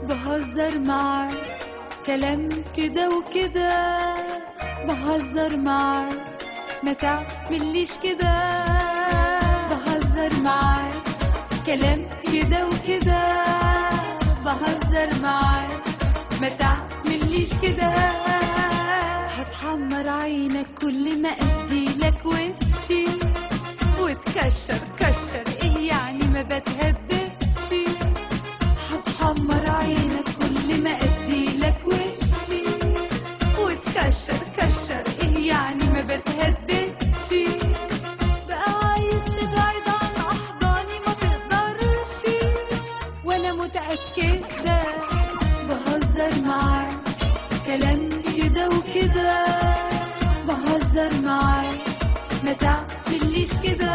بهزر معاك كلام كده وكده بهزر معاك ما تعمليش كده بهزر معاك كلام كده وكده بهزر معاك ما تعمليش كده هتحمر عينك كل ما اديلك وشي وتكشر كشر ايه يعني ما بتهددش هتحمر عينك كل ما اديلك وشي وتكشر كشر ايه يعني ما بتهددش بقى عايز تبعد عن احضاني ما تقدرش وانا متاكده بهزر معاك كلام كده وكده بهزر معاك ما تعمليش كده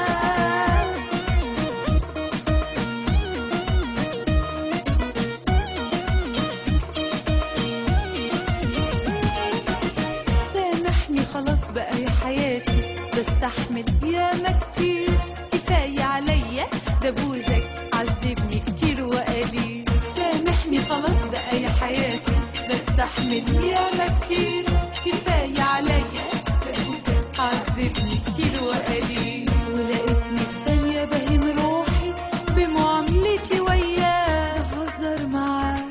سامحني خلاص بقى يا حياتي بستحمل ياما كتير كفاية عليا ده بوزك عذبني كتير وقليل سامحني خلاص بقى يا حياتي بستحمل ياما كتير كفاية عليا ده بوزك عذبني كتير وقليل ولقيتني في ثانية بهين روحي بمعاملتي وياه بهزر معاك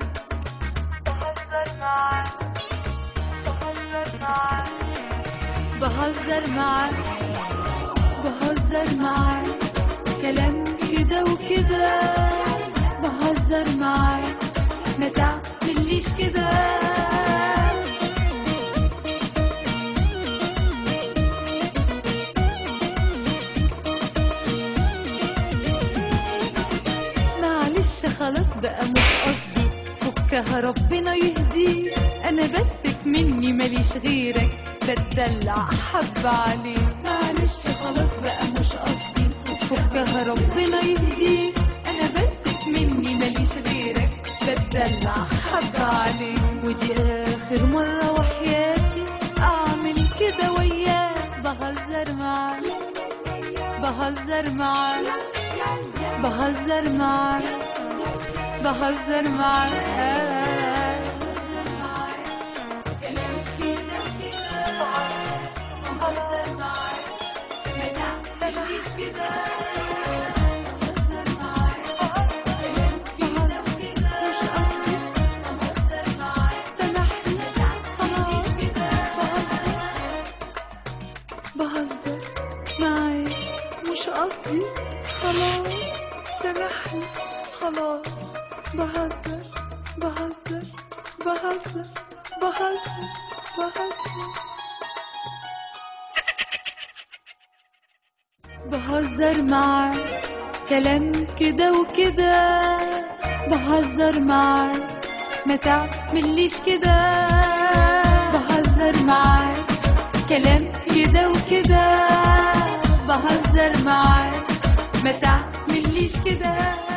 بهزر معاك بهزر معاك كلام كده وكده بهزر معاك ما تعمليش كده معلش خلاص بقى مش قصدي فكها ربنا يهديك انا بسك مني ماليش غيرك بتدلع حب عليك معلش خلاص بقى مش قصدي فكها ربنا يهديك انا بسك مني ماليش غيرك بتدلع حب عليك ودي اخر مرة وحياتي اعمل كده وياك بهزر معاك بهزر معاك بهزر معاك بهزر معاك بهزر معاك ما تعمليش كده بهزر معاك كلام كده وكده مش قصدي بهزر معاك سامحني خلاص كده بهزر بهزر معاك مش قصدي خلاص سامحني خلاص بهزر بهزر بهزر بهزر بهزر بهزر معاك كلام كده وكده بهزر معاك ما تعمليش كده بهزر معاك كلام كده وكده بهزر معاك ما تعمليش كده